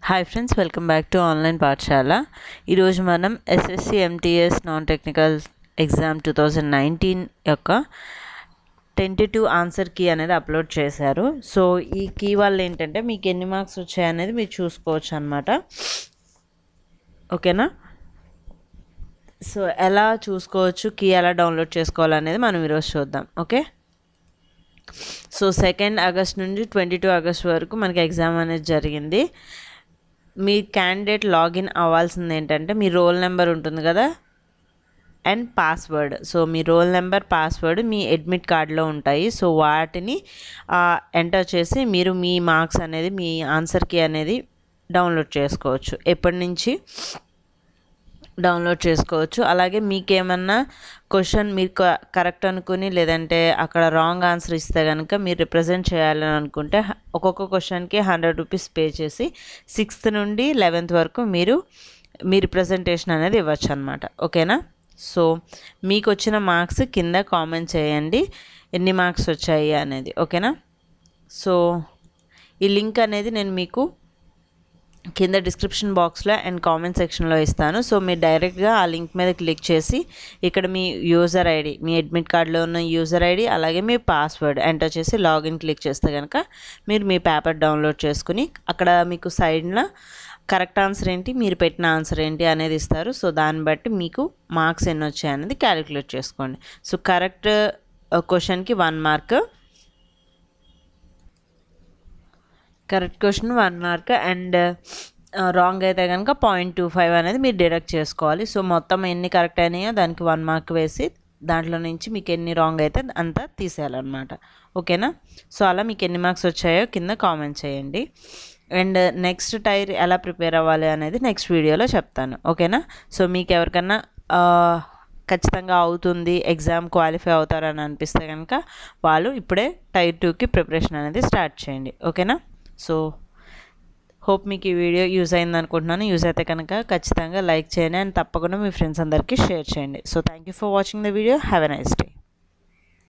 hi friends welcome back to online పాఠశాల ఈరోజు మనం SSC MTS non technical exam two thousand nineteen యొక్క tentative answer key అనేది upload చేశారు సో ఈ కీ వల్ల ఏంటంటే మీకు ఎన్ని మార్క్స్ వచ్చాయి అనేది మీరు చూసుకోవచ్చు అనమాట ఓకేనా సో ఎలా చూసుకోవచ్చు కీ ఎలా డౌన్లోడ్ చేసుకోవాలనేది మనం ఈరోజు చూద్దాం ఓకే సో సెకండ్ ఆగస్ట్ నుండి ట్వంటీ టూ ఆగస్ట్ వరకు మనకి ఎగ్జామ్ అనేది జరిగింది మీ క్యాండిడేట్ లాగిన్ అవ్వాల్సింది ఏంటంటే మీ రోల్ నెంబర్ ఉంటుంది కదా అండ్ పాస్వర్డ్ సో మీ రోల్ నెంబర్ పాస్వర్డ్ మీ అడ్మిట్ కార్డ్లో ఉంటాయి సో వాటిని ఎంటర్ చేసి మీరు మీ మార్క్స్ అనేది మీ ఆన్సర్కి అనేది డౌన్లోడ్ చేసుకోవచ్చు ఎప్పటి నుంచి డౌన్లోడ్ చేసుకోవచ్చు అలాగే మీకేమన్నా క్వశ్చన్ మీరు కరెక్ట్ అనుకుని లేదంటే అక్కడ రాంగ్ ఆన్సర్ ఇస్తే కనుక మీరు రిప్రజెంట్ చేయాలని అనుకుంటే ఒక్కొక్క క్వశ్చన్కి హండ్రెడ్ రూపీస్ పే చేసి సిక్స్త్ నుండి లెవెన్త్ వరకు మీరు మీ రిప్రజెంటేషన్ అనేది ఇవ్వచ్చు అనమాట ఓకేనా సో మీకు వచ్చిన మార్క్స్ కింద కామెంట్ చేయండి ఎన్ని మార్క్స్ వచ్చాయి అనేది ఓకేనా సో ఈ లింక్ అనేది నేను మీకు కింద డిస్క్రిప్షన్ బాక్స్లో అండ్ కామెంట్ సెక్షన్లో ఇస్తాను సో మీరు డైరెక్ట్గా ఆ లింక్ మీద క్లిక్ చేసి ఇక్కడ మీ యూజర్ ఐడి మీ అడ్మిట్ కార్డులో ఉన్న యూజర్ ఐడి అలాగే మీ పాస్వర్డ్ ఎంటర్ చేసి లాగిన్ క్లిక్ చేస్తే కనుక మీరు మీ పేపర్ డౌన్లోడ్ చేసుకుని అక్కడ మీకు సైడ్న కరెక్ట్ ఆన్సర్ ఏంటి మీరు పెట్టిన ఆన్సర్ ఏంటి అనేది ఇస్తారు సో దాన్ని బట్టి మీకు మార్క్స్ ఎన్ని వచ్చాయి అనేది క్యాలిక్యులేట్ చేసుకోండి సో కరెక్ట్ క్వశ్చన్కి one mark correct question one mark and wrong అయితే కనుక పాయింట్ టూ ఫైవ్ అనేది మీరు డిడక్ట్ చేసుకోవాలి సో మొత్తం ఎన్ని కరెక్ట్ అయినాయో దానికి వన్ మార్క్ వేసి దాంట్లో నుంచి మీకు ఎన్ని రాంగ్ అయితే అంతా తీసేయాలన్నమాట ఓకేనా సో అలా మీకు ఎన్ని మార్క్స్ వచ్చాయో కింద కామెంట్ చేయండి అండ్ నెక్స్ట్ టైర్ ఎలా ప్రిపేర్ అవ్వాలి అనేది నెక్స్ట్ వీడియోలో చెప్తాను ఓకేనా సో మీకు ఎవరికన్నా ఖచ్చితంగా అవుతుంది ఎగ్జామ్ క్వాలిఫై అవుతారని అనిపిస్తే కనుక వాళ్ళు ఇప్పుడే టైర్ టూకి ప్రిపరేషన్ అనేది స్టార్ట్ చేయండి ఓకేనా సో హోప్ మీకు ఈ వీడియో యూజ్ అయింది అనుకుంటున్నాను యూజ్ అయితే కనుక ఖచ్చితంగా లైక్ చేయండి అండ్ తప్పకుండా మీ ఫ్రెండ్స్ అందరికీ షేర్ చేయండి so thank you for watching the video have a nice day